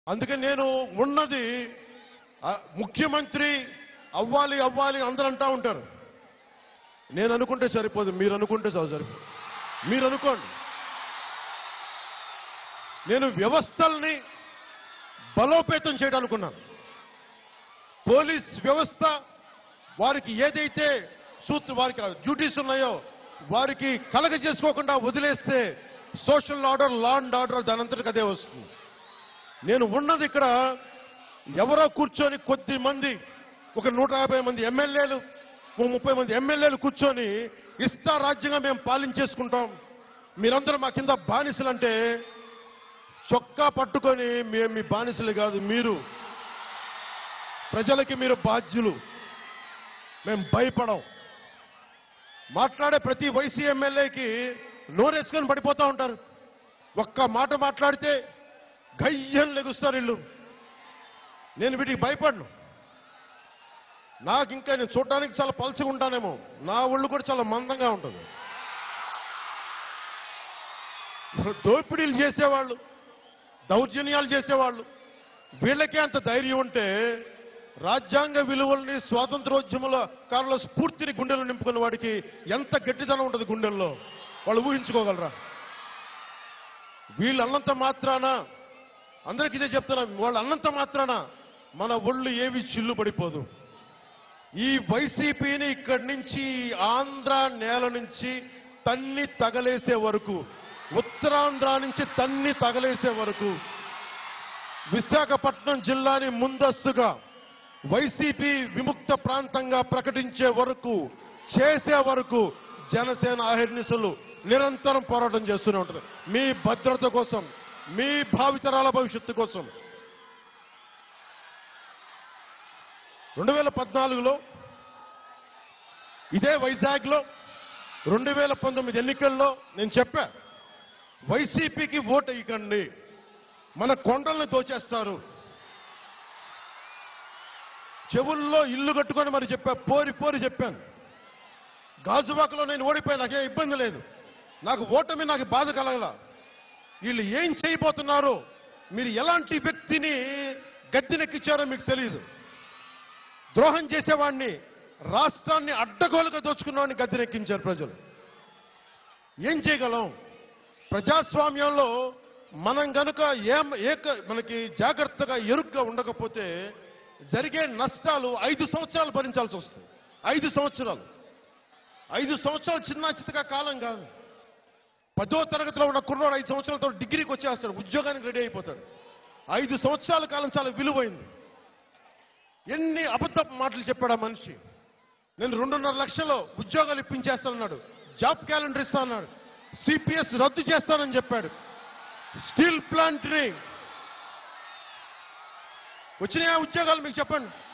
అందుకని నేను ఉన్నది ఆ, ముఖ్యమంత్రి అవ్వాలి అవ్వాలి అందరూ అంటా ఉంటారు నేను అనుకుంటే సరిపోదు మీరు అనుకుంటే చాలు సరిపోదు మీరు అనుకోండి నేను వ్యవస్థల్ని బలోపేతం చేయడం అనుకున్నాను పోలీస్ వ్యవస్థ వారికి ఏదైతే సూత్ర వారికి డ్యూటీస్ ఉన్నాయో వారికి కలగ చేసుకోకుండా వదిలేస్తే social order law and order దానంతటికి అదే వస్తుంది నేను ఉన్నది ఇక్కడ ఎవరో కూర్చొని కొద్ది మంది ఒక నూట యాభై మంది ఎమ్మెల్యేలు ఓ ముప్పై మంది ఎమ్మెల్యేలు కూర్చొని ఇష్టారాజ్యంగా మేము పాలించేసుకుంటాం మీరందరూ మా కింద బానిసలంటే చొక్కా పట్టుకొని మేము మీ బానిసలు కాదు మీరు ప్రజలకి మీరు బాధ్యులు మేము భయపడం మాట్లాడే ప్రతి వైసీ ఎమ్మెల్యేకి నోరేసుకొని పడిపోతా ఉంటారు ఒక్క మాట మాట్లాడితే గయ్యం లెగుస్తారు ఇల్లు నేను వీటికి భయపడను నాకు ఇంకా నేను చూడటానికి చాలా పలసగా ఉంటానేమో నా ఒళ్ళు కూడా చాలా మందంగా ఉంటుంది దోపిడీలు చేసేవాళ్ళు దౌర్జన్యాలు చేసేవాళ్ళు వీళ్ళకే అంత ధైర్యం ఉంటే రాజ్యాంగ విలువల్ని స్వాతంత్రోద్యముల కాలంలో స్ఫూర్తిని గుండెలు నింపుకున్న వాడికి ఎంత గట్టిదనం ఉంటుంది గుండెల్లో వాళ్ళు ఊహించుకోగలరా వీళ్ళు అన్నంత మాత్రాన అందరికీ ఇదే చెప్తున్నా వాళ్ళు అన్నంత మాత్రాన మన ఒళ్ళు ఏవి చిల్లు పడిపోదు ఈ వైసీపీని ఇక్కడి నుంచి ఆంధ్ర నేల నుంచి తన్ని తగలేసే వరకు ఉత్తరాంధ్ర నుంచి తన్ని తగలేసే వరకు విశాఖపట్నం జిల్లాని ముందస్తుగా వైసీపీ విముక్త ప్రాంతంగా ప్రకటించే వరకు చేసే వరకు జనసేన ఆహిర్నిసులు నిరంతరం పోరాటం చేస్తూనే ఉంటుంది మీ భద్రత కోసం మీ భావితరాల భవిష్యత్తు కోసం రెండు వేల పద్నాలుగులో ఇదే వైజాగ్లో రెండు వేల పంతొమ్మిది ఎన్నికల్లో నేను చెప్పా వైసీపీకి ఓటు ఇవ్వకండి మన కొండల్ని దోచేస్తారు చెవుల్లో ఇల్లు కట్టుకొని మరి చెప్పా పోరి పోరి చెప్పాను గాజువాకలో నేను ఓడిపోయాను నాకేం ఇబ్బంది లేదు నాకు ఓటమి నాకు బాధ కలగల వీళ్ళు ఏం చేయబోతున్నారో మీరు ఎలాంటి వ్యక్తిని గద్దెనెక్కించారో మీకు తెలియదు ద్రోహం చేసేవాడిని రాష్ట్రాన్ని అడ్డగోలుగా దోచుకున్నవాడిని గద్దెనెక్కించారు ప్రజలు ఏం చేయగలం ప్రజాస్వామ్యంలో మనం గనుక ఏం ఏక మనకి జాగ్రత్తగా ఎరుగ్గా ఉండకపోతే జరిగే నష్టాలు ఐదు సంవత్సరాలు భరించాల్సి వస్తుంది ఐదు సంవత్సరాలు ఐదు సంవత్సరాలు చిన్న చితక కాలం కాదు పదో తరగతిలో ఉన్న కుర్రోడు ఐదు సంవత్సరాలతో డిగ్రీకి వచ్చేస్తాడు ఉద్యోగానికి రెడీ అయిపోతాడు ఐదు సంవత్సరాల కాలం చాలా విలువైంది ఎన్ని అబద్ధపు మాటలు చెప్పాడు ఆ మనిషి నేను రెండున్నర లక్షలు ఉద్యోగాలు ఇప్పించేస్తానన్నాడు జాబ్ క్యాలెండర్ ఇస్తా అన్నాడు సిపిఎస్ రద్దు చేస్తానని చెప్పాడు స్టీల్ ప్లాంట్ ని వచ్చినాయా ఉద్యోగాలు మీకు చెప్పండి